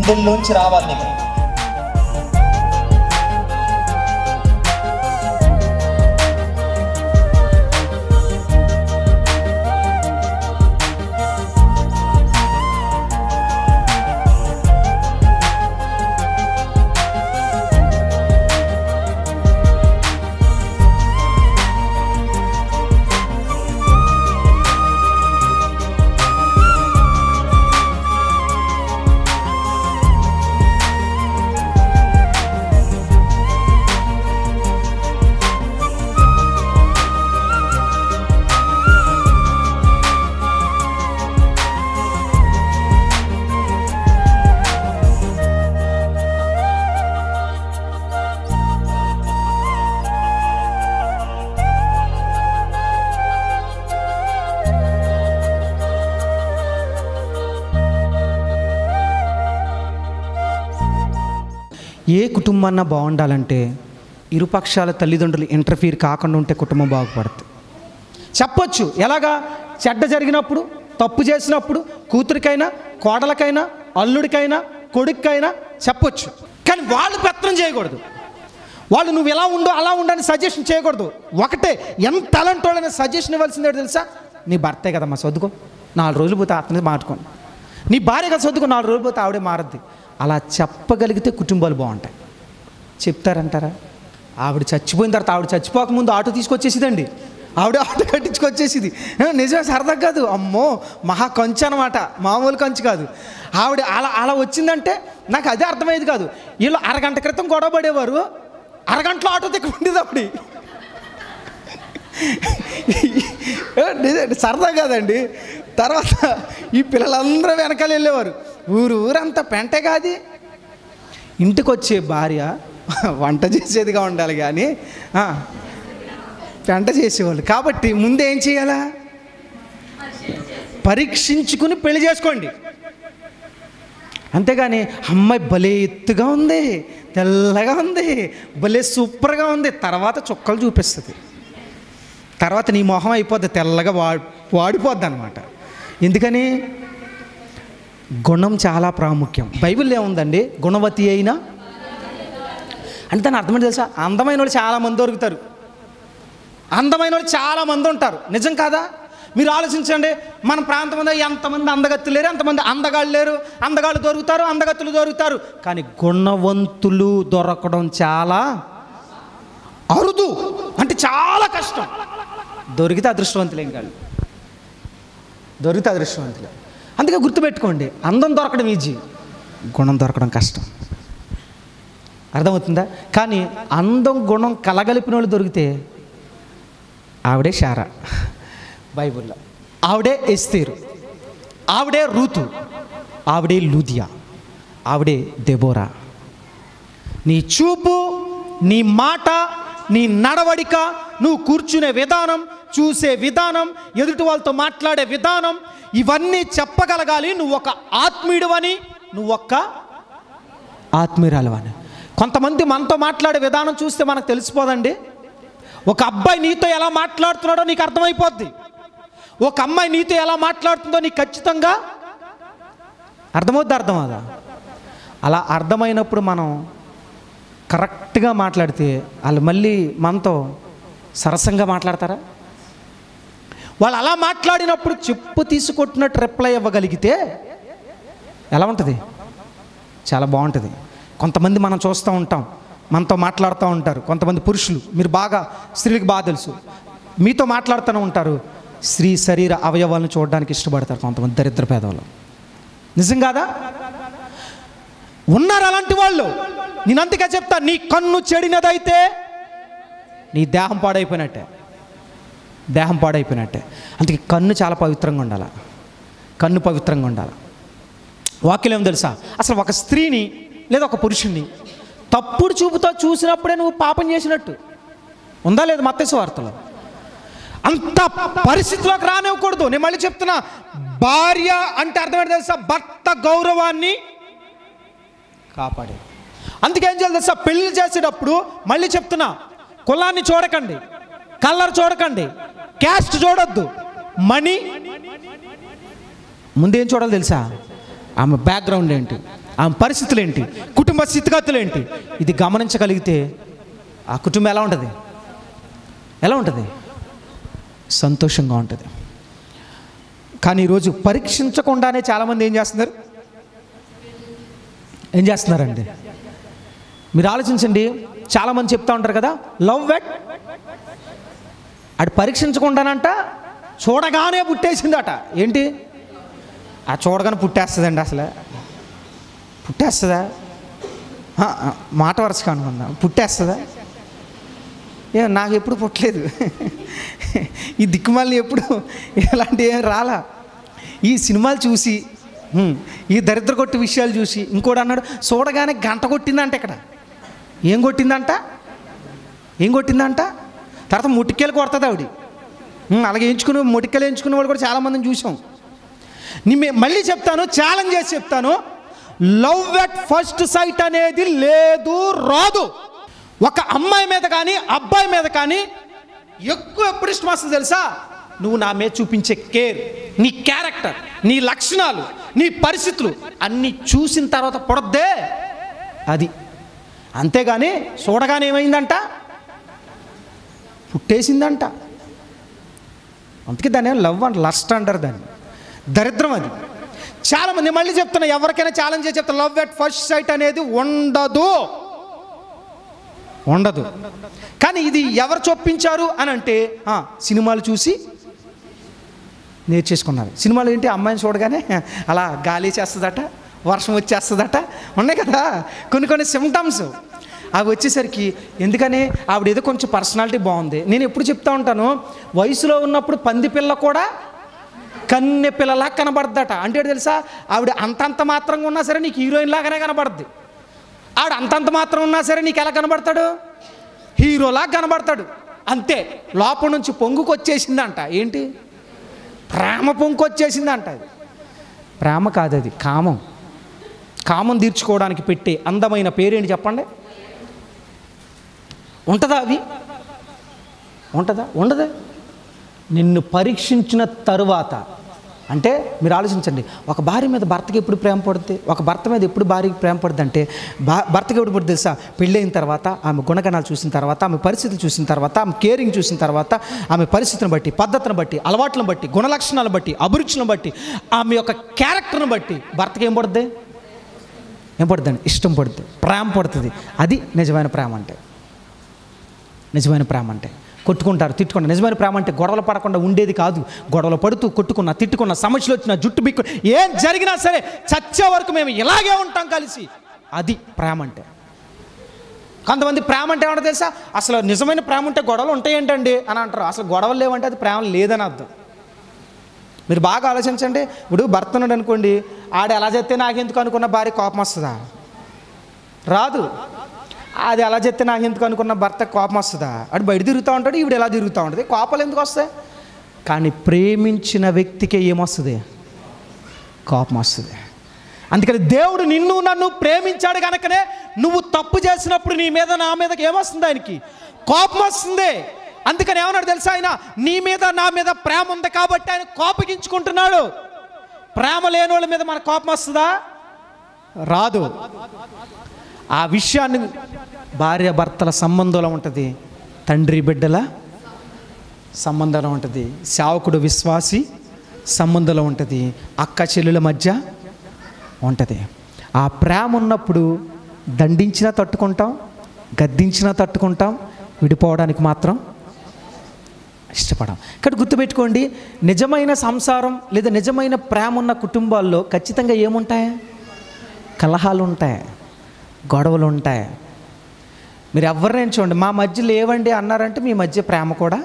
గుండెల్లోంచి రావాలి నీకు ఏ కుటుంబాన్న బాగుండాలంటే ఇరుపక్షాల తల్లిదండ్రులు ఇంటర్ఫీర్ కాకుండా ఉంటే కుటుంబం బాగుపడుతుంది చెప్పొచ్చు ఎలాగా చెడ్డ జరిగినప్పుడు తప్పు చేసినప్పుడు కూతురికైనా కోడలకైనా అల్లుడికైనా కొడుక్కైనా చెప్పొచ్చు కానీ వాళ్ళు పెత్తనం చేయకూడదు వాళ్ళు నువ్వు ఎలా ఉండు అలా ఉండని సజెషన్ చేయకూడదు ఒకటే ఎంత టాలెంట్ వాళ్ళని సజెషన్ ఇవ్వాల్సిందే తెలుసా నీ భర్తే కదమ్మా చదువుకో నాలుగు రోజులు పోతే అతనే మార్చుకోండి నీ భార్య కదా చదువుకో నాలుగు రోజులు పోతే ఆవిడే మారద్ది అలా చెప్పగలిగితే కుటుంబాలు బాగుంటాయి చెప్తారంటారా ఆవిడ చచ్చిపోయిన తర్వాత ఆవిడ చచ్చిపోకముందు ఆటో తీసుకొచ్చేసిదండి ఆవిడ ఆటో కట్టించుకొచ్చేసిది ఏ, నిజమే సరదా కాదు అమ్మో మహా కంచు అనమాట మామూలు కంచు కాదు ఆవిడ అలా అలా వచ్చిందంటే నాకు అదే అర్థమయ్యేది కాదు వీళ్ళు అరగంట క్రితం గొడవ పడేవారు అరగంటలో ఆటో తిక్కుండేది ఆవిడ ఏ, నిజం- సరదా కాదండి తర్వాత ఈ పిల్లలందరూ వెనకాల వెళ్ళేవారు ఊరు ఊరంతా పెంటే కాది ఇంటికి వచ్చే భార్య వంట చేసేదిగా ఉండాలి కానీ ఆ, పెంట చేసేవాళ్ళు కాబట్టి ముందు ఏం చేయాలా పరీక్షించుకుని పెళ్లి చేసుకోండి అంతేగాని అమ్మాయి భలే ఎత్తుగా ఉంది తెల్లగా ఉంది భలే సూపర్గా ఉంది తర్వాత చుక్కలు చూపిస్తుంది తర్వాత నీ మొహం అయిపోద్ది తెల్లగా వా వాడిపోద్ది అనమాట ఎందుకని గుణం చాలా ప్రాముఖ్యం బైబిల్లో ఏముందండి గుణవతి అయినా అంటే దాని అర్థమేంటి తెలుసా అందమైన వాళ్ళు చాలామంది దొరుకుతారు అందమైన వాళ్ళు చాలామంది ఉంటారు నిజం కాదా మీరు ఆలోచించండి మన ప్రాంతం మీద ఎంతమంది అందగత్తులు లేరు ఎంతమంది అందగాళ్ళు లేరు అందగాళ్ళు దొరుకుతారు అందగత్తులు దొరుకుతారు కానీ గుణవంతులు దొరకడం చాలా అరుదు అంటే చాలా కష్టం దొరికితే అదృష్టవంతులేం కాదు దొరికితే అదృష్టవంతులే అందుకే గుర్తుపెట్టుకోండి అందం దొరకడం ఈజీ గుణం దొరకడం కష్టం అర్థమవుతుందా కానీ అందం గుణం కలగలిపిన వాళ్ళు దొరికితే ఆవిడే శారా బైబిల్లో ఆవిడే ఎస్తేరు ఆవిడే రూతు ఆవిడే లూదియా ఆవిడే దెబోరా నీ చూపు నీ మాట నీ నడవడిక నువ్వు కూర్చునే విధానం చూసే విధానం ఎదుటి వాళ్ళతో మాట్లాడే విధానం ఇవన్నీ చెప్పగలగాలి నువ్వు ఒక ఆత్మీయుడువని నువ్వు ఒక్క ఆత్మీయురాలువని కొంతమంది మనతో మాట్లాడే విధానం చూస్తే మనకు తెలిసిపోదండి ఒక అబ్బాయి నీతో ఎలా మాట్లాడుతున్నాడో నీకు అర్థమైపోద్ది ఒక అమ్మాయి నీతో ఎలా మాట్లాడుతుందో నీకు ఖచ్చితంగా అర్థమవుద్ది అర్థమవుదా అలా అర్థమైనప్పుడు మనం కరెక్ట్గా మాట్లాడితే వాళ్ళు మళ్ళీ మనతో సరసంగా మాట్లాడతారా వాళ్ళు అలా మాట్లాడినప్పుడు చెప్పు తీసుకొట్టినట్టు రిప్లై ఇవ్వగలిగితే ఎలా ఉంటుంది చాలా బాగుంటుంది కొంతమంది మనం చూస్తూ ఉంటాం మనతో మాట్లాడుతూ ఉంటారు కొంతమంది పురుషులు మీరు బాగా స్త్రీలకు బాగా తెలుసు మీతో మాట్లాడుతూనే ఉంటారు స్త్రీ శరీర అవయవాలను చూడడానికి ఇష్టపడతారు కొంతమంది దరిద్ర పేదవాళ్ళు నిజం కాదా ఉన్నారు అలాంటి వాళ్ళు నేను అందుకే చెప్తా నీ కన్ను చెడినదైతే నీ దేహం పాడైపోయినట్టే దేహం పాడైపోయినట్టే అందుకే కన్ను చాలా పవిత్రంగా ఉండాలి కన్ను పవిత్రంగా ఉండాలి వాక్యం ఏం తెలుసా అసలు ఒక స్త్రీని లేదా ఒక పురుషుణ్ణి తప్పుడు చూపుతో చూసినప్పుడే నువ్వు పాపం చేసినట్టు ఉందా లేదు మత్స్య వార్తలో అంత పరిస్థితిలోకి రానివ్వకూడదు నేను మళ్ళీ చెప్తున్నా భార్య అంటే అర్థమైంది తెలుసా భర్త గౌరవాన్ని కాపాడే అందుకేం చేయాలి తెలుసా పెళ్లి చేసేటప్పుడు మళ్ళీ చెప్తున్నా కులాన్ని చూడకండి కలర్ చూడకండి క్యాస్ట్ చూడొద్దు మనీ ముందేం చూడాలి తెలుసా ఆమె బ్యాక్గ్రౌండ్ ఏంటి ఆమె పరిస్థితులు ఏంటి కుటుంబ స్థితిగతులు ఏంటి ఇది గమనించగలిగితే ఆ కుటుంబం ఎలా ఉంటుంది ఎలా ఉంటుంది సంతోషంగా ఉంటుంది కానీ ఈరోజు పరీక్షించకుండానే చాలామంది ఏం చేస్తున్నారు ఏం చేస్తున్నారండి మీరు ఆలోచించండి చాలామంది చెప్తా ఉంటారు కదా లవ్ వెట్ అది పరీక్షించకుండానంట చూడగానే పుట్టేసిందట ఏంటి ఆ చూడగానే పుట్టేస్తుందండి అసలు పుట్టేస్తుందా ఆ, ఆ, మాట వరుసగా అనుకుందాం పుట్టేస్తుందా ఏ నాకు ఎప్పుడు పుట్టలేదు ఈ దిక్కుమాలని ఎప్పుడు ఇలాంటి ఏం రాలా ఈ సినిమాలు చూసి హ్మ్, ఈ దరిద్ర కొట్టి విషయాలు చూసి ఇంకోటి అన్నాడు చూడగానే గంట కొట్టిందంట ఇక్కడ ఏం కొట్టిందంట ఏం కొట్టిందంట తర్వాత ముట్టికేలు కొడుతుంది ఆవిడ హ్మ్, అలాగే ఎంచుకుని ముటికెలు ఎంచుకునే వాళ్ళు కూడా చాలామందిని చూసాం నీ మే- మళ్ళీ చెప్తాను ఛాలెంజ్ చేసి చెప్తాను లవ్ ఎట్ ఫస్ట్ సైట్ అనేది లేదు రాదు ఒక అమ్మాయి మీద కానీ అబ్బాయి మీద కానీ ఎక్కువ ఎప్పుడు ఇష్టం వస్తుంది తెలుసా నువ్వు నా మీద చూపించే కేర్ నీ క్యారెక్టర్ నీ లక్షణాలు నీ పరిస్థితులు అన్నీ చూసిన తర్వాత పొడద్దే అది అంతేగాని చూడగానే ఏమైందంట పుట్టేసిందంట అందుకే దాన్ని లవ్ అండ్ లస్ట్ అంటారు దాన్ని దరిద్రం అది చాలా మంది మళ్ళీ చెప్తున్నా ఎవరికైనా ఛాలెంజ్ చేసి చెప్తా లవ్ ఎట్ ఫస్ట్ సైట్ అనేది ఉండదు ఉండదు కానీ ఇది ఎవరు చొప్పించారు అని అంటే ఆ, సినిమాలు చూసి నేర్చేసుకున్నారు సినిమాలు ఏంటి అమ్మాయిని చూడగానే అలా గాలి చేస్తుందట వర్షం వచ్చేస్తుందట ఉన్నాయి కదా కొన్ని కొన్ని సిమ్టమ్స్ అవి వచ్చేసరికి ఎందుకని ఆవిడ ఏదో కొంచెం పర్సనాలిటీ బాగుంది నేను ఎప్పుడు చెప్తా ఉంటాను వయసులో ఉన్నప్పుడు పంది పిల్ల కూడా కన్నె పిల్లలా కనబడద్దట అంటే ఏంటి తెలుసా ఆవిడ అంతంత మాత్రంగా ఉన్నా సరే నీకు హీరోయిన్ లాగానే కనబడుద్ది ఆవిడ అంతంత మాత్రం ఉన్నా సరే నీకు ఎలా కనబడతాడు హీరోలా కనబడతాడు అంతే లోపల నుంచి పొంగుకొచ్చేసిందంట ఏంటి ప్రేమ పొంగుకొచ్చేసిందంట అది ప్రేమ కాదు అది కామం కామం తీర్చుకోవడానికి పెట్టే అందమైన పేరేంటి చెప్పండి ఉంటుందా అవి ఉంటుందా ఉండదా నిన్ను పరీక్షించిన తరువాత అంటే మీరు ఆలోచించండి ఒక భార్య మీద భర్తకి ఎప్పుడు ప్రేమ పడుతుంది ఒక భర్త మీద ఎప్పుడు భార్యకి ప్రేమ పడుతుంది అంటే భా భర్తకి ఎప్పుడు పడుతుంది తెలుసా పెళ్ళైన తర్వాత ఆమె గుణగణాలు చూసిన తర్వాత ఆమె పరిస్థితులు చూసిన తర్వాత ఆమె కేరింగ్ చూసిన తర్వాత ఆమె పరిస్థితిని బట్టి పద్ధతిని బట్టి అలవాట్లను బట్టి గుణలక్షణాలను బట్టి అభిరుచులను బట్టి ఆమె యొక్క క్యారెక్టర్ని బట్టి భర్తకి ఏం పడుతుంది ఏం పడుతుంది ఇష్టం పడుతుంది ప్రేమ పడుతుంది అది నిజమైన ప్రేమ అంటే నిజమైన ప్రేమ అంటే కొట్టుకుంటారు తిట్టుకుంటారు నిజమైన ప్రేమ అంటే గొడవలు పడకుండా ఉండేది కాదు గొడవలు పడుతూ కొట్టుకున్న తిట్టుకున్న సమస్యలు వచ్చిన జుట్టు బిక్కు ఏం జరిగినా సరే చచ్చే వరకు మేము ఇలాగే ఉంటాం కలిసి అది ప్రేమ అంటే కొంతమంది ప్రేమ అంటే ఏమంటారు తెలుసా అసలు నిజమైన ప్రేమ ఉంటే గొడవలు ఉంటాయేంటండి అని అంటారు అసలు గొడవలు లేవంటే అది ప్రేమ లేదని అర్థం మీరు బాగా ఆలోచించండి ఇప్పుడు భర్త ఉన్నాడు అనుకోండి ఆడ ఎలా చేస్తే నాకెందుకు అనుకున్న భార్య కోపం వస్తుందా రాదు అది ఎలా చెప్తే నాకు ఎందుకు అనుకున్న భర్త కోపం వస్తుందా అటు బయట తిరుగుతూ ఉంటాడు ఈవిడ ఎలా తిరుగుతూ ఉంటుంది కోపాలు ఎందుకు వస్తాయి కానీ ప్రేమించిన వ్యక్తికే ఏమొస్తుంది కోపం వస్తుంది అందుకని దేవుడు నిన్ను నన్ను ప్రేమించాడు కనుకనే నువ్వు తప్పు చేసినప్పుడు నీ మీద నా మీదకి ఏమొస్తుంది ఆయనకి కోపం వస్తుంది అందుకని ఏమన్నాడు తెలుసా ఆయన నీ మీద నా మీద ప్రేమ ఉంది కాబట్టి ఆయన కోపగించుకుంటున్నాడు ప్రేమ లేని వాళ్ళ మీద మన కోపం వస్తుందా రాదు ఆ విషయాన్ని భార్య భర్తల సంబంధంలో ఉంటుంది తండ్రి బిడ్డల సంబంధంలో ఉంటుంది సేవకుడు విశ్వాసి సంబంధంలో ఉంటుంది అక్క చెల్లుల మధ్య ఉంటుంది ఆ ప్రేమ ఉన్నప్పుడు దండించినా తట్టుకుంటాం గద్దించినా తట్టుకుంటాం విడిపోవడానికి మాత్రం ఇష్టపడం ఇక్కడ గుర్తుపెట్టుకోండి నిజమైన సంసారం లేదా నిజమైన ప్రేమ ఉన్న కుటుంబాల్లో ఖచ్చితంగా ఏముంటాయి కలహాలు ఉంటాయి గొడవలు ఉంటాయి మీరు ఎవరినైనా చూడండి మా మధ్య లేవండి అన్నారంటే మీ మధ్య ప్రేమ కూడా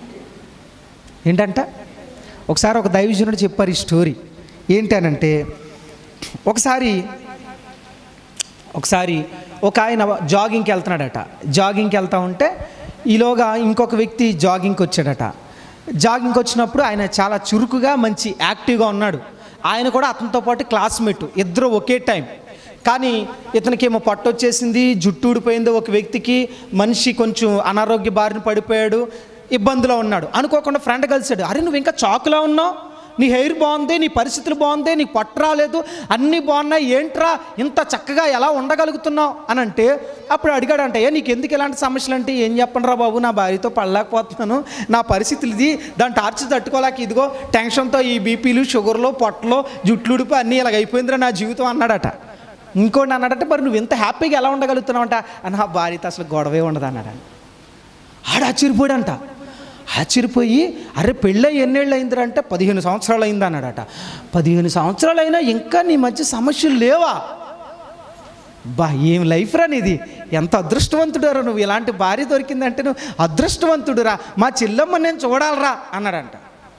ఏంటంట ఒకసారి ఒక దైవజనుడు చెప్పారు ఈ స్టోరీ ఏంటనంటే ఒకసారి ఒకసారి ఒక ఆయన జాగింగ్కి వెళ్తున్నాడట జాగింగ్కి వెళ్తా ఉంటే ఈలోగా ఇంకొక వ్యక్తి జాగింగ్కి వచ్చాడట జాగింగ్కి వచ్చినప్పుడు ఆయన చాలా చురుకుగా మంచి యాక్టివ్గా ఉన్నాడు ఆయన కూడా అతనితో పాటు క్లాస్మేట్ ఇద్దరు ఒకే టైం కానీ ఇతనికేమో పట్టు వచ్చేసింది జుట్టు ఊడిపోయింది ఒక వ్యక్తికి మనిషి కొంచెం అనారోగ్య బారిన పడిపోయాడు ఇబ్బందిలో ఉన్నాడు అనుకోకుండా ఫ్రెండ్ కలిసాడు అరే నువ్వు ఇంకా చాకులా ఉన్నావు నీ హెయిర్ బాగుంది నీ పరిస్థితులు బాగుంది నీకు పట్టు రాలేదు అన్నీ బాగున్నాయి ఏంట్రా ఇంత చక్కగా ఎలా ఉండగలుగుతున్నావు అని అంటే అప్పుడు అడిగాడంట ఏ నీకు ఎందుకు ఇలాంటి సమస్యలు అంటే ఏం చెప్పండి రా బాబు నా భార్యతో పడలేకపోతున్నాను నా పరిస్థితులు ఇది దాని టార్చ్ తట్టుకోలేక ఇదిగో టెన్షన్తో ఈ బీపీలు షుగర్లు పొట్టలు జుట్లు ఉడిపి అన్నీ ఇలాగ అయిపోయిందిరా నా జీవితం అన్నాడట ఇంకోటి అన్నాడట మరి నువ్వు ఇంత హ్యాపీగా ఎలా ఉండగలుగుతున్నావు అంట అని నా భార్యతో అసలు గొడవే ఉండదు అన్నాడు ఆడ ఆశ్చర్యపోయాడంట ఆశ్చర్యపోయి అరే పెళ్ళై ఎన్నేళ్ళు అయిందిరా అంటే పదిహేను సంవత్సరాలు అయింది అన్నాడట పదిహేను సంవత్సరాలు అయినా ఇంకా నీ మధ్య సమస్యలు లేవా బా ఏం లైఫ్ రా నీది ఎంత అదృష్టవంతుడారా నువ్వు ఇలాంటి భార్య దొరికిందంటే నువ్వు అదృష్టవంతుడురా మా చెల్లమ్మ నేను చూడాలరా అన్నాడంట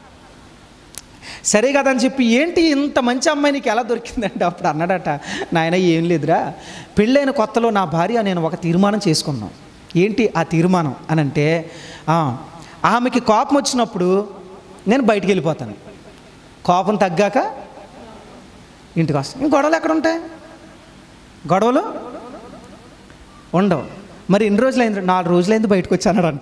సరే కదని చెప్పి ఏంటి ఇంత మంచి అమ్మాయి నీకు ఎలా దొరికిందంటే అప్పుడు అన్నాడట నాయన ఏం లేదురా పెళ్ళైన కొత్తలో నా భార్య నేను ఒక తీర్మానం చేసుకున్నాం ఏంటి ఆ తీర్మానం అని అంటే "ఆ, ఆమెకి కోపం వచ్చినప్పుడు నేను బయటికి వెళ్ళిపోతాను కోపం తగ్గాక ఇంటికి వస్తాను ఇంక గొడవలు ఎక్కడ ఉంటాయి గొడవలు ఉండవు మరి ఎన్ని రోజులైంది నాలుగు రోజులైంది బయటకు వచ్చానడంట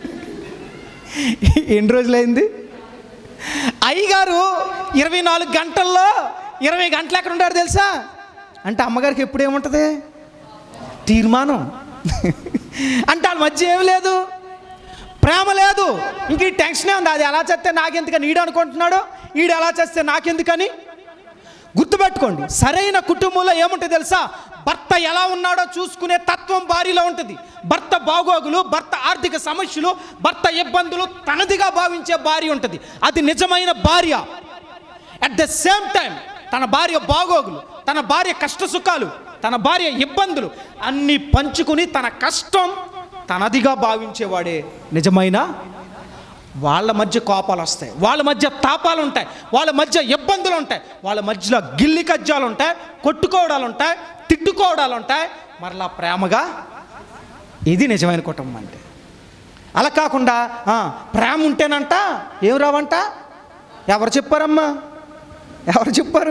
ఎన్ని రోజులైంది అయ్యగారు ఇరవై నాలుగు గంటల్లో ఇరవై గంటలు ఎక్కడ ఉంటారు తెలుసా అంటే అమ్మగారికి ఎప్పుడు ఏముంటుంది తీర్మానం అంటే వాళ్ళ మధ్య ఏమి లేదు ప్రేమ లేదు ఇంక ఈ టెన్షనే ఉంది అది ఎలా చేస్తే నాకెందుకని ఈడు అనుకుంటున్నాడు ఈడు ఎలా చేస్తే నాకెందుకని గుర్తుపెట్టుకోండి సరైన కుటుంబంలో ఏముంటుంది తెలుసా భర్త ఎలా ఉన్నాడో చూసుకునే తత్వం భార్యలో ఉంటుంది భర్త బాగోగులు భర్త ఆర్థిక సమస్యలు భర్త ఇబ్బందులు తనదిగా భావించే భార్య ఉంటుంది అది నిజమైన భార్య అట్ ద సేమ్ టైం తన భార్య బాగోగులు తన భార్య కష్ట సుఖాలు తన భార్య ఇబ్బందులు అన్నీ పంచుకుని తన కష్టం తనదిగా భావించేవాడే నిజమైన వాళ్ళ మధ్య కోపాలు వస్తాయి వాళ్ళ మధ్య తాపాలు ఉంటాయి వాళ్ళ మధ్య ఇబ్బందులు ఉంటాయి వాళ్ళ మధ్యలో గిల్లి కజ్జాలు ఉంటాయి కొట్టుకోవడాలు ఉంటాయి తిట్టుకోవడాలు ఉంటాయి మరలా ప్రేమగా ఇది నిజమైన కుటుంబం అంటే అలా కాకుండా ఆ, ప్రేమ ఉంటేనంట ఏం రావంట ఎవరు చెప్పారమ్మా ఎవరు చెప్పారు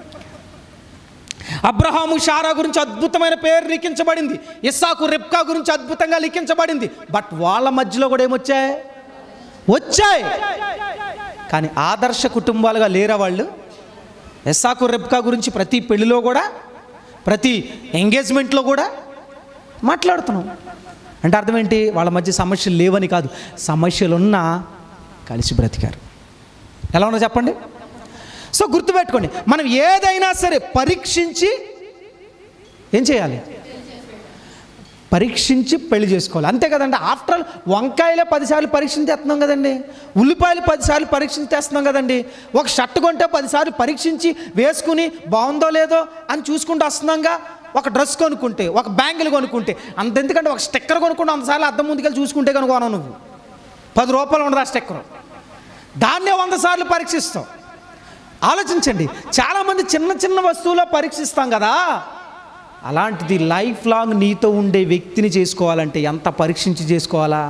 అబ్రహాము షారా గురించి అద్భుతమైన పేరు లిఖించబడింది ఇస్సాకు రెప్కా గురించి అద్భుతంగా లిఖించబడింది బట్ వాళ్ళ మధ్యలో కూడా ఏమొచ్చాయి వచ్చాయి కానీ ఆదర్శ కుటుంబాలుగా లేరా వాళ్ళు ఎస్సాకు రెప్కా గురించి ప్రతి పెళ్లిలో కూడా ప్రతి ఎంగేజ్మెంట్లో కూడా మాట్లాడుతున్నాం అంటే అర్థం ఏంటి వాళ్ళ మధ్య సమస్యలు లేవని కాదు సమస్యలున్నా కలిసి బ్రతికారు ఎలా ఉన్నా చెప్పండి సో గుర్తుపెట్టుకోండి మనం ఏదైనా సరే పరీక్షించి ఏం చేయాలి పరీక్షించి పెళ్లి చేసుకోవాలి అంతే కదండి ఆఫ్టర్ ఆల్ వంకాయలే పదిసార్లు పరీక్షించి తెస్తున్నాం కదండి ఉల్లిపాయలు పదిసార్లు పరీక్షించి తెస్తున్నాం కదండి ఒక షర్ట్ కొంటే పదిసార్లు పరీక్షించి వేసుకుని బాగుందో లేదో అని చూసుకుంటూ వస్తున్నాంగా ఒక డ్రెస్ కొనుక్కుంటే ఒక బ్యాంగిల్ కొనుక్కుంటే అంత ఎందుకంటే ఒక స్టిక్కర్ కొనుక్కుంటే అంతసార్లు అద్దం ముందుకెళ్ళి చూసుకుంటే కనుకోను నువ్వు పది రూపాయలు ఉండదు ఆ స్టిక్కర్ దాన్నే వంద సార్లు పరీక్షిస్తావు ఆలోచించండి చాలామంది చిన్న చిన్న వస్తువులో పరీక్షిస్తాం కదా అలాంటిది లైఫ్ లాంగ్ నీతో ఉండే వ్యక్తిని చేసుకోవాలంటే ఎంత పరీక్షించి చేసుకోవాలా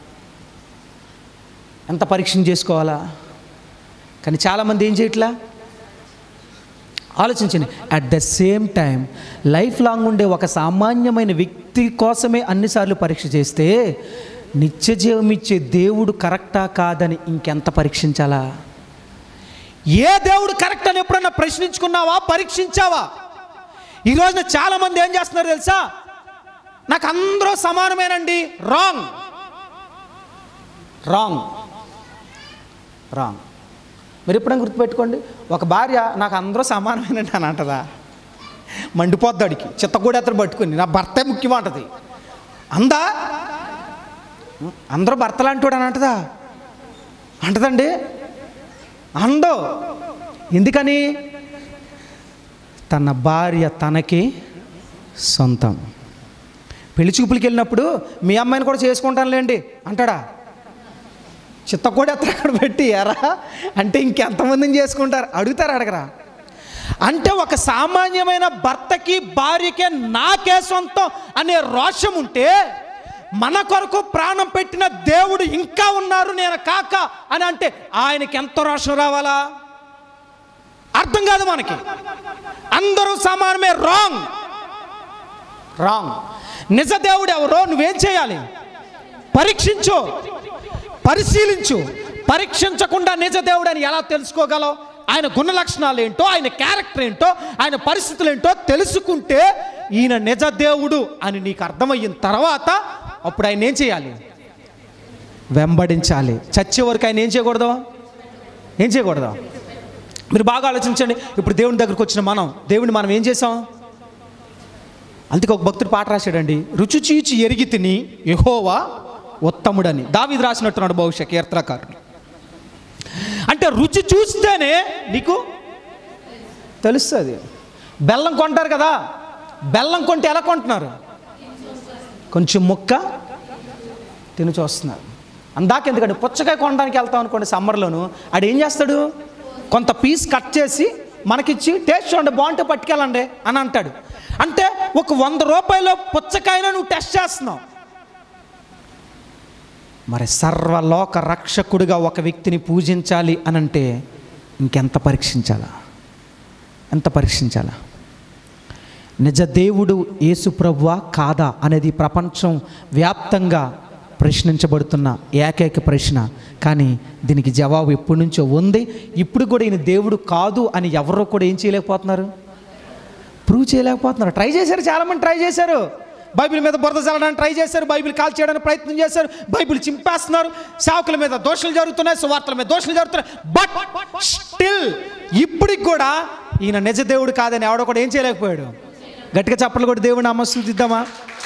ఎంత పరీక్షించి చేసుకోవాలా కానీ చాలామంది ఏం చేయట్లా ఆలోచించండి at the same time life long ఉండే ఒక సామాన్యమైన వ్యక్తి కోసమే అన్నిసార్లు పరీక్ష చేస్తే నిత్య జీవం ఇచ్చే దేవుడు కరెక్టా కాదని ఇంకెంత పరీక్షించాలా ఏ దేవుడు కరెక్ట్ అని ఎప్పుడన్నా ప్రశ్నించుకున్నావా పరీక్షించావా ఈ రోజున చాలామంది ఏం చేస్తున్నారు తెలుసా నాకు అందరూ సమానమేనండి రాంగ్ రాంగ్ రాంగ్ మీరు ఎప్పుడైనా గుర్తుపెట్టుకోండి ఒక భార్య నాకు అందరూ సమానమేనండి అని అంటదా మండిపోద్దాడికి చిత్తగూడ ఎత్తడు పట్టుకుని నా భర్తే ముఖ్యమంటది అందా అందరూ భర్తలాంటోడు అని అంటదా అంటదండి అందో ఎందుకని తన భార్య తనకి సొంతం పెళ్లి చూపులకి వెళ్ళినప్పుడు మీ అమ్మాయిని కూడా చేసుకుంటానులేండి అంటాడా చిత్త కూడా ఎత్త అక్కడ పెట్టి ఎరా అంటే ఇంకెంతమందిని చేసుకుంటారు అడుగుతారు అడగరా అంటే ఒక సామాన్యమైన భర్తకి భార్యకే నాకే సొంతం అనే రోషం ఉంటే మన కొరకు ప్రాణం పెట్టిన దేవుడు ఇంకా ఉన్నారు నేను కాక అని అంటే ఆయనకి ఎంత రోషం రావాలా అర్థం కాదు మనకి అందరూ సమానమే రాంగ్ రాంగ్ నిజ దేవుడు ఎవరో నువ్వేం చేయాలి పరీక్షించు పరిశీలించు పరీక్షించకుండా నిజ దేవుడు అని ఎలా తెలుసుకోగలవు ఆయన గుణ లక్షణాలు ఏంటో ఆయన క్యారెక్టర్ ఏంటో ఆయన పరిస్థితులు ఏంటో తెలుసుకుంటే ఈయన నిజ దేవుడు అని నీకు అర్థమయ్యిన తర్వాత అప్పుడు ఆయన ఏం చేయాలి వెంబడించాలి చచ్చే వరకు ఆయన ఏం చేయకూడదు ఏం చేయకూడదు మీరు బాగా ఆలోచించండి ఇప్పుడు దేవుని దగ్గరకు వచ్చిన మనం దేవుని మనం ఏం చేసాం అందుకే ఒక భక్తుడు పాట రాశాడండి రుచి చీచి ఎరిగి తిని యహోవా ఉత్తముడని దావిది రాసినట్టున్నాడు బహుశా కీర్తనకారుడు అంటే రుచి చూస్తేనే నీకు తెలుస్తుంది బెల్లం కొంటారు కదా బెల్లం కొంటే ఎలా కొంటున్నారు కొంచెం ముక్క తిని చూస్తున్నారు అందాక ఎందుకంటే పుచ్చకాయ కొనడానికి వెళ్తాం అనుకోండి సమ్మర్లోను ఆడు ఏం చేస్తాడు కొంత పీస్ కట్ చేసి మనకిచ్చి టేస్ట్ చూడండి బాగుంటే పట్టుకెళ్ళండి అని అంటాడు అంటే ఒక వంద రూపాయల పుచ్చకాయన నువ్వు టెస్ట్ చేస్తున్నావు మరి సర్వలోక రక్షకుడిగా ఒక వ్యక్తిని పూజించాలి అని అంటే ఇంకెంత పరీక్షించాలా ఎంత పరీక్షించాలా నిజ దేవుడు యేసు ప్రభువా కాదా అనేది ప్రపంచం వ్యాప్తంగా ప్రశ్నించబడుతున్న ఏకైక ప్రశ్న కానీ దీనికి జవాబు ఎప్పటి నుంచో ఉంది ఇప్పుడు కూడా ఈయన దేవుడు కాదు అని ఎవరో కూడా ఏం చేయలేకపోతున్నారు ప్రూవ్ చేయలేకపోతున్నారు ట్రై చేశారు చాలామంది ట్రై చేశారు బైబిల్ మీద బురద చల్లడానికి ట్రై చేశారు బైబిల్ కాల్ చేయడానికి ప్రయత్నం చేశారు బైబిల్ చింపేస్తున్నారు సేవకుల మీద దోషులు జరుగుతున్నాయి సువార్తల మీద దోషులు జరుగుతున్నాయి బట్ స్టిల్ ఇప్పటికి కూడా ఈయన నిజ దేవుడు కాదని ఎవడో కూడా ఏం చేయలేకపోయాడు గట్టిగా చప్పట్లు కూడా దేవుడిని అమ్మస్తుద్దామా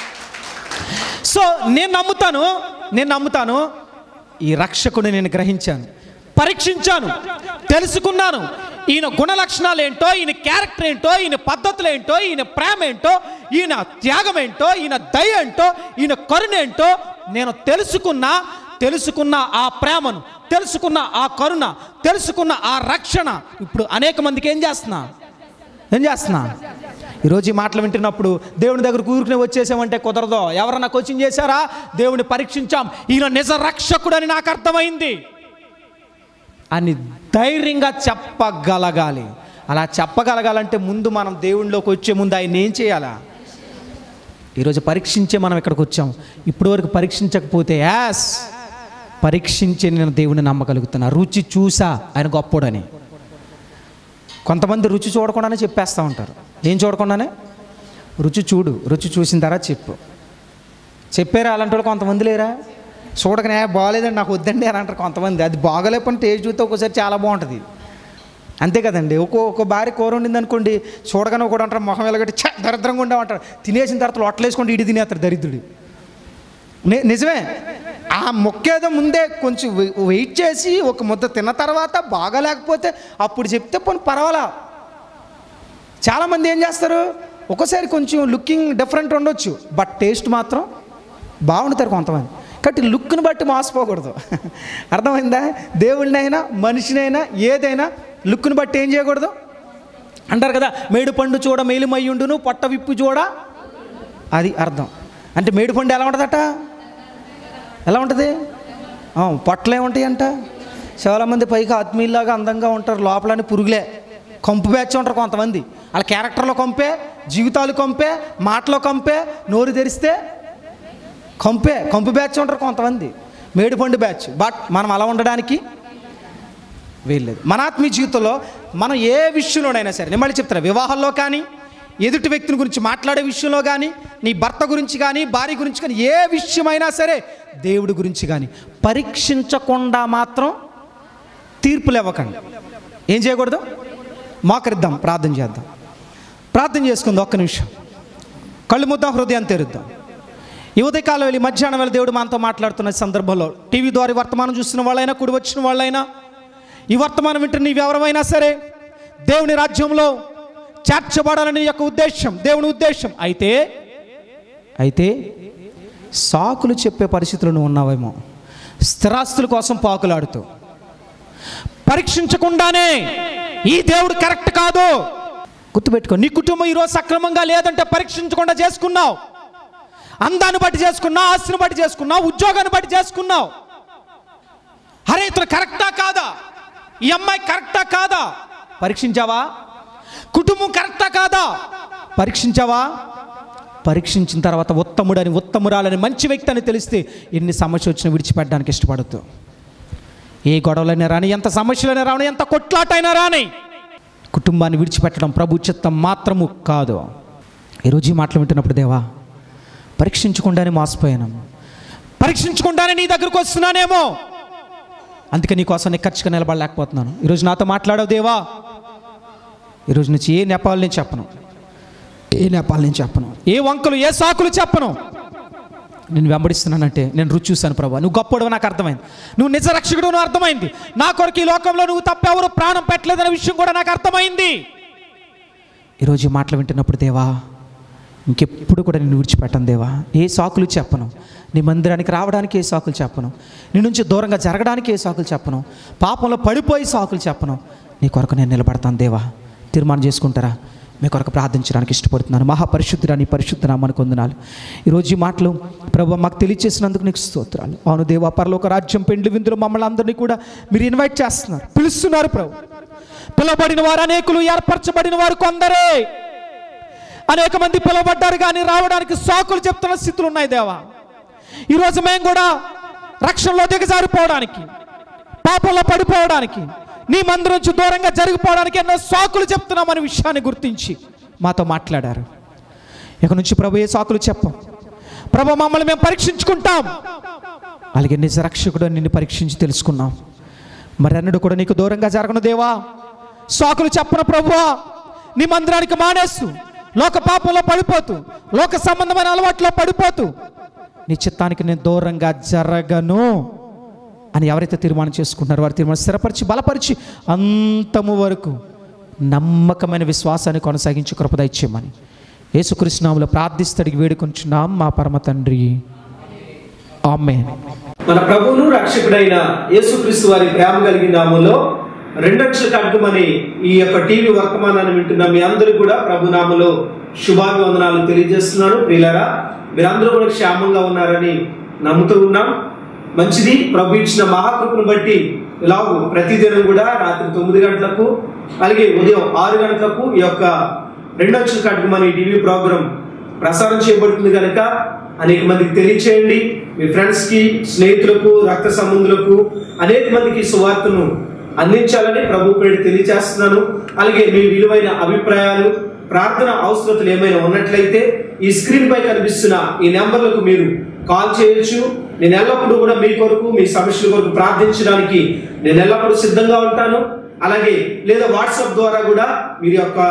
సో నేను నమ్ముతాను నేను నమ్ముతాను ఈ రక్షకుడిని నేను గ్రహించాను పరీక్షించాను తెలుసుకున్నాను ఈయన గుణ లక్షణాలు ఏంటో ఈయన క్యారెక్టర్ ఏంటో ఈయన పద్ధతులు ఏంటో ఈయన ప్రేమ ఏంటో ఈయన త్యాగం ఏంటో ఈయన దయ ఏంటో ఈయన కరుణ ఏంటో నేను తెలుసుకున్నా తెలుసుకున్న ఆ ప్రేమను తెలుసుకున్న ఆ కరుణ తెలుసుకున్న ఆ రక్షణ ఇప్పుడు అనేక మందికి ఏం చేస్తున్నా ఏం చేస్తున్నా ఈరోజు ఈ మాటలు వింటున్నప్పుడు దేవుని దగ్గర కూరుకుని వచ్చేసామంటే కుదరదు ఎవరన్నా కోచింగ్ చేశారా దేవుని పరీక్షించాం ఈయన నిజ రక్షకుడు అని నాకు అర్థమైంది అని ధైర్యంగా చెప్పగలగాలి అలా చెప్పగలగాలంటే ముందు మనం దేవునిలోకి వచ్చే ముందు ఆయన ఏం చేయాలా ఈరోజు పరీక్షించే మనం ఇక్కడికి వచ్చాం ఇప్పటి వరకు పరీక్షించకపోతే యాస్ పరీక్షించే నేను దేవుని నమ్మగలుగుతున్నా రుచి చూసా ఆయన గొప్పోడని కొంతమంది రుచి చూడకుండానే చెప్పేస్తూ ఉంటారు ఏం చూడకుండానే రుచి చూడు రుచి చూసిన తర్వాత చెప్పు చెప్పారా అలాంటి వాళ్ళు కొంతమంది లేరా చూడకనే బాగాలేదండి నాకు వద్దండి అని అంటారు కొంతమంది అది బాగలేపని టేస్ట్ చూస్తే ఒక్కోసారి చాలా బాగుంటుంది అంతే కదండి ఒక్కో ఒక్కో భార్య కూర ఉండింది అనుకోండి చూడగానే కూడా అంటారు మొహం ఎలాగట్టి ఛ దరిద్రంగా ఉండేమంటారు తినేసిన తర్వాత లొట్టలేసుకుంటే ఇడి తినేస్తారు దరిద్రుడు ని- నిజమే ఆ మొక్కేదో ముందే కొంచెం వె- వెయిట్ చేసి ఒక ముద్ద తిన్న తర్వాత బాగాలేకపోతే అప్పుడు చెప్తే పోనీ పర్వాలా చాలామంది ఏం చేస్తారు ఒక్కోసారి కొంచెం లుకింగ్ డిఫరెంట్ ఉండొచ్చు బట్ టేస్ట్ మాత్రం బాగుంటారు కొంతమంది కాబట్టి లుక్ని బట్టి మోసపోకూడదు అర్థమైందా దేవుడినైనా మనిషినైనా ఏదైనా లుక్ని బట్టి ఏం చేయకూడదు అంటారు కదా మేడు పండు చూడ మేలుమయ్యుండును పొట్ట విప్పు చూడ అది అర్థం అంటే మేడు పండు ఎలా ఉంటుందట ఎలా ఉంటుంది ఆ, పొట్టలు ఏముంటాయి అంట చాలామంది పైకి ఆత్మీయులాగా అందంగా ఉంటారు లోపలని పురుగులే కంపు బ్యాచ్ ఉంటారు కొంతమంది వాళ్ళ క్యారెక్టర్లో కంపే జీవితాలు కంపే మాటలో కంపే నోరు తెరిస్తే కంపే కంపు బ్యాచ్ ఉంటారు కొంతమంది మేడిపండు బ్యాచ్ బట్ మనం అలా ఉండడానికి వీల్లేదు మన ఆత్మీయ జీవితంలో మనం ఏ విషయంలోనైనా సరే నేను మళ్ళీ చెప్తాను వివాహంలో కానీ ఎదుటి వ్యక్తిని గురించి మాట్లాడే విషయంలో కానీ నీ భర్త గురించి కానీ భార్య గురించి కానీ ఏ విషయమైనా సరే దేవుడి గురించి కానీ పరీక్షించకుండా మాత్రం తీర్పులు ఇవ్వకండి ఏం చేయకూడదు మోకరిద్దాం ప్రార్థన చేద్దాం ప్రార్థన చేసుకుందాం ఒక్క నిమిషం కళ్ళు ముద్దాం హృదయం తెరుద్దాం ఈ ఉదయకాలం వెళ్ళి మధ్యాహ్నం వేళ దేవుడు మనతో మాట్లాడుతున్న సందర్భంలో టీవీ ద్వారా ఈ వర్తమానం చూస్తున్న వాళ్ళైనా కుడి వచ్చిన వాళ్ళైనా ఈ వర్తమానం వింటున్న నీవు ఎవరమైనా సరే దేవుని రాజ్యంలో చేర్చబడాలని నీ యొక్క ఉద్దేశం దేవుని ఉద్దేశం అయితే అయితే సాకులు చెప్పే పరిస్థితులు నువ్వు ఉన్నావేమో స్థిరాస్తుల కోసం పాకులాడుతూ పరీక్షించకుండానే ఈ దేవుడు కరెక్ట్ కాదు గుర్తుపెట్టుకో నీ కుటుంబం ఈరోజు సక్రమంగా లేదంటే పరీక్షించకుండా చేసుకున్నావు అందాన్ని బట్టి చేసుకున్నావు ఆస్తిని బట్టి చేసుకున్నావు ఉద్యోగాన్ని బట్టి చేసుకున్నావు అరే ఇతను కరెక్టా కాదా ఈ అమ్మాయి కరెక్టా కాదా పరీక్షించావా కుటుంబం కరెక్టా కాదా పరీక్షించావా పరీక్షించిన తర్వాత ఉత్తముడని ఉత్తమురాలని మంచి వ్యక్తి అని తెలిస్తే ఎన్ని సమస్య వచ్చినా విడిచిపెట్టడానికి ఇష్టపడద్దు ఏ గొడవలైనా రాని ఎంత సమస్యలైనా రాని ఎంత కొట్లాటైనా రాని కుటుంబాన్ని విడిచిపెట్టడం ప్రభు చిత్తం మాత్రము కాదు ఈరోజు ఈ మాటలు వింటున్నప్పుడు దేవా పరీక్షించకుండానే మోసపోయాను పరీక్షించకుండానే నీ దగ్గరకు వస్తున్నానేమో అందుకే నీ కోసం నేను ఖర్చుగా నిలబడలేకపోతున్నాను ఈరోజు నాతో మాట్లాడవు దేవా ఈరోజు నుంచి ఏ నెపాలు నేను చెప్పను ఏ నెపాలు నేను చెప్పను ఏ వంకలు ఏ సాకులు చెప్పను నేను వెంబడిస్తున్నానంటే నేను రుచి చూశాను ప్రభా నువ్వు గొప్పడు నాకు అర్థమైంది నువ్వు నిజ రక్షకుడు నువ్వు అర్థమైంది నా కొరకు ఈ లోకంలో నువ్వు తప్ప ఎవరు ప్రాణం పెట్టలేదనే విషయం కూడా నాకు అర్థమైంది ఈరోజు ఈ మాటలు వింటున్నప్పుడు దేవా ఇంకెప్పుడు కూడా నేను విడిచిపెట్టను దేవా ఏ సాకులు చెప్పను నీ మందిరానికి రావడానికి ఏ సాకులు చెప్పను నీ నుంచి దూరంగా జరగడానికి ఏ సాకులు చెప్పను పాపంలో పడిపోయి సాకులు చెప్పను నీ కొరకు నేను నిలబడతాను దేవా తీర్మానం చేసుకుంటారా మీ కొరకు ప్రార్థించడానికి ఇష్టపడుతున్నాను మహాపరిశుద్ధురా నీ పరిశుద్ధ నామానికి వందనాలు ఈరోజు ఈ మాటలు ప్రభు మాకు తెలియచేసినందుకు నీకు స్తోత్రాలు అవును దేవా పరలోక రాజ్యం పెండ్లి విందులు మమ్మల్ని అందరినీ కూడా మీరు ఇన్వైట్ చేస్తున్నారు పిలుస్తున్నారు ప్రభు పిలవబడిన వారు అనేకులు ఏర్పరచబడిన వారు కొందరే అనేక మంది పిలువబడ్డారు కానీ రావడానికి సాకులు చెప్తున్న స్థితులు ఉన్నాయి దేవా ఈరోజు మేము కూడా రక్షణలో దిగజారిపోవడానికి పాపంలో పడిపోవడానికి నీ మందిరం నుంచి దూరంగా జరిగిపోవడానికి ఎన్నో సాకులు చెప్తున్నామనే విషయాన్ని గుర్తించి మాతో మాట్లాడారు ఇక నుంచి ప్రభు ఏ సాకులు చెప్పం ప్రభు మమ్మల్ని మేము పరీక్షించుకుంటాం అలాగే నిజ రక్షకుడు నిన్ను పరీక్షించి తెలుసుకున్నాం మరి అన్నడు కూడా నీకు దూరంగా జరగను దేవా సాకులు చెప్పను ప్రభువా నీ మందిరానికి మానేస్తూ లోక పాపంలో పడిపోతూ లోక సంబంధమైన అలవాట్లో పడిపోతూ నీ చిత్తానికి నేను దూరంగా జరగను అని ఎవరైతే తీర్మానం చేసుకుంటున్నారో వారి తీర్మానం స్థిరపరిచి బలపరిచి అంతము వరకు నమ్మకమైన విశ్వాసాన్ని కొనసాగించి కృపద ఇచ్చేయమని యేసుకృష్ణాములో ప్రార్థిస్తడికి వేడుకొంచున్నాం మా పరమ తండ్రి ఆమె మన ప్రభువును రక్షకుడైన యేసుక్రీస్తు వారి ప్రేమ కలిగిన నామంలో రెండక్షల కట్టుమని ఈ యొక్క టీవీ వర్తమానాన్ని వింటున్న మీ అందరూ కూడా ప్రభు నామలో శుభాభివందనాలు తెలియజేస్తున్నాను ప్రియులారా మీరందరూ కూడా క్షేమంగా ఉన్నారని నమ్ముతూ ఉన్నాం మంచిది ప్రభు ఇచ్చిన మహాకృపను బట్టి ఇలాగూ ప్రతిదినం కూడా రాత్రి తొమ్మిది గంటలకు అలాగే ఉదయం ఆరు గంటలకు ఈ యొక్క రెండక్షల కట్టుమని టీవీ ప్రోగ్రాం ప్రసారం చేయబడుతుంది కనుక అనేక మందికి తెలియచేయండి మీ ఫ్రెండ్స్ కి స్నేహితులకు రక్త సంబంధులకు అనేక మందికి సువార్తను అందించాలని ప్రభు పేరు తెలియజేస్తున్నాను అలాగే మీ విలువైన అభిప్రాయాలు ప్రార్థన అవసరతలు ఏమైనా ఉన్నట్లయితే ఈ స్క్రీన్ పై కనిపిస్తున్న ఈ నెంబర్లకు మీరు కాల్ చేయొచ్చు నేను ఎల్లప్పుడూ కూడా మీ కొరకు మీ సమస్యల కొరకు ప్రార్థించడానికి నేను ఎల్లప్పుడూ సిద్ధంగా ఉంటాను అలాగే లేదా వాట్సాప్ ద్వారా కూడా మీరు యొక్క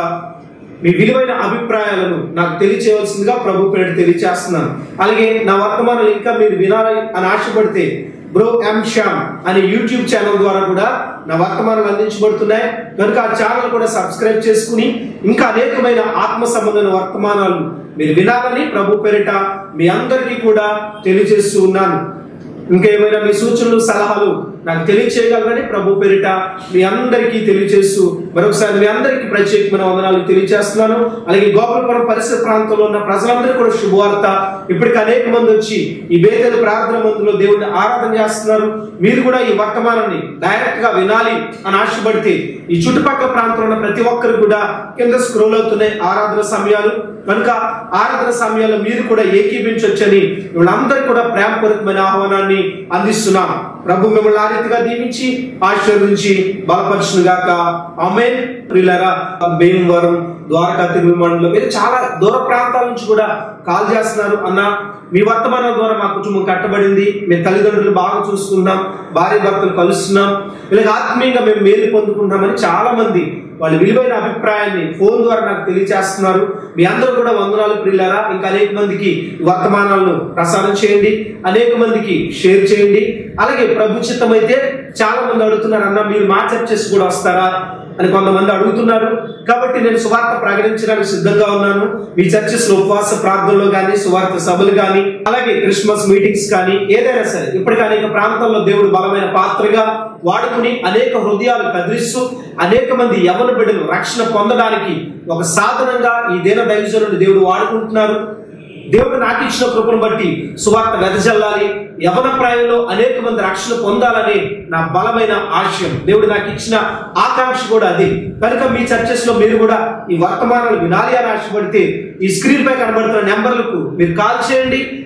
మీ విలువైన అభిప్రాయాలను నాకు తెలియచేయవలసిందిగా ప్రభు పేరు తెలియచేస్తున్నాను అలాగే నా వర్తమానాలు ఇంకా మీరు వినాలి అని ఆశపడితే బ్రో ఎం శ్యామ్ అనే యూట్యూబ్ ఛానల్ ద్వారా కూడా నా వర్తమానాలు అందించబడుతున్నాయి కనుక ఆ ఛానల్ కూడా సబ్స్క్రైబ్ చేసుకుని ఇంకా అనేకమైన ఆత్మ సంబంధమైన వర్తమానాలు మీరు వినాలని ప్రభు పేరిట మీ అందరికీ కూడా తెలియజేస్తూ ఉన్నాను ఇంకా ఏమైనా మీ సూచనలు సలహాలు నాకు తెలియచేయగలరని ప్రభు పేరిట మీ అందరికీ తెలియజేస్తూ మరొకసారి మీ అందరికీ ప్రత్యేకమైన వందనాలు తెలియజేస్తున్నాను అలాగే గోపాలపురం పరిసర ప్రాంతంలో ఉన్న ప్రజలందరూ కూడా శుభవార్త ఇప్పటికి అనేక మంది వచ్చి ఈ బేదల ప్రార్థన మందులో దేవుడిని ఆరాధన చేస్తున్నారు మీరు కూడా ఈ వర్తమానాన్ని డైరెక్ట్ గా వినాలి అని ఆశపడితే ఈ చుట్టుపక్కల ప్రాంతంలో ఉన్న ప్రతి ఒక్కరు కూడా కింద స్క్రోల్ అవుతున్నాయి ఆరాధన సమయాలు కనుక ఆరాధన సమయాల్లో మీరు కూడా ఏకీభించవచ్చని వీళ్ళందరికీ కూడా ప్రేమపూర్వకమైన ఆహ్వానాన్ని అందిస్తున్నాం ప్రభు మిమ్మల్ని ఆ రీతిగా దీవించి ఆశీర్వదించి బలపరచును గాక ఆమెన్ ప్రియులారా భీమవరం ద్వారకా తిరుమల మండలం మీరు చాలా దూర ప్రాంతాల నుంచి కూడా కాల్ చేస్తున్నారు అన్న మీ వర్తమానం ద్వారా మా కుటుంబం కట్టబడింది మేము తల్లిదండ్రులు బాగా చూసుకుందాం భార్య భర్తలు కలుస్తున్నాం ఇలాగ ఆత్మీయంగా మేము మేలు పొందుకుంటామని చాలా మంది వాళ్ళ విలువైన అభిప్రాయాన్ని ఫోన్ ద్వారా నాకు తెలియజేస్తున్నారు మీ అందరూ కూడా వందనాలు ప్రియులారా ఇంకా అనేక మందికి ఈ వర్తమానాలను ప్రసారం చేయండి అనేక మందికి షేర్ చేయండి అలాగే ప్రభు చిత్తం అయితే చాలా మంది అడుగుతున్నారు అన్న మీరు మా చర్చెస్ కూడా వస్తారా అని కొంతమంది అడుగుతున్నారు కాబట్టి నేను సువార్త ప్రకటించడానికి సిద్ధంగా ఉన్నాను మీ చర్చెస్ లో ఉపవాస ప్రార్థనలో కానీ సువార్త సభలు కానీ అలాగే క్రిస్మస్ మీటింగ్స్ కానీ ఏదైనా సరే ఇప్పటికీ అనేక ప్రాంతాల్లో దేవుడు బలమైన పాత్రగా వాడుకుని అనేక హృదయాలు కదిలిస్తూ అనేక మంది యవన బిడ్డలు రక్షణ పొందడానికి ఒక సాధనంగా ఈ దీన దైవజనుడు దేవుడు వాడుకుంటున్నారు దేవుడు నాకు ఇచ్చిన కృపను బట్టి సువార్త వెదజల్లాలి యవన ప్రాయంలో అనేక మంది రక్షణ పొందాలని నా బలమైన ఆశయం దేవుడు నాకు ఇచ్చిన ఆకాంక్ష కూడా అది కనుక మీ చర్చెస్ లో మీరు కూడా ఈ వర్తమానాలు వినాలి అని ఆశపడితే ఈ స్క్రీన్ పై కనబడుతున్న నెంబర్లకు మీరు కాల్ చేయండి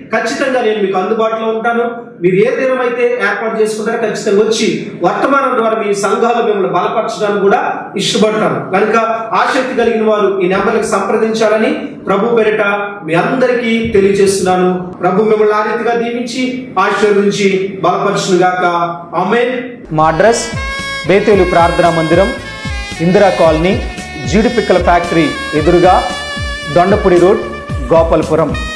ఖచ్చితంగా నేను మీకు అందుబాటులో ఉంటాను మీరు ఏ దినం అయితే ఏర్పాటు చేసుకుంటారో ఖచ్చితంగా వచ్చి వర్తమానం ద్వారా మీ సంఘాలు మిమ్మల్ని బలపరచడానికి కూడా ఇష్టపడతాను కనుక ఆసక్తి కలిగిన వారు ఈ నెంబర్కి సంప్రదించాలని ప్రభు పేరిట మీ అందరికీ తెలియజేస్తున్నాను ప్రభు మిమ్మల్ని ఆ రీతిగా దీవించి ఆశీర్వదించి బలపరచును గాక ఆమెన్ మా అడ్రస్ బేతేలు ప్రార్థనా మందిరం ఇందిరా కాలనీ జీడిపిక్కల ఫ్యాక్టరీ ఎదురుగా దొండపూడి రోడ్ గోపాలపురం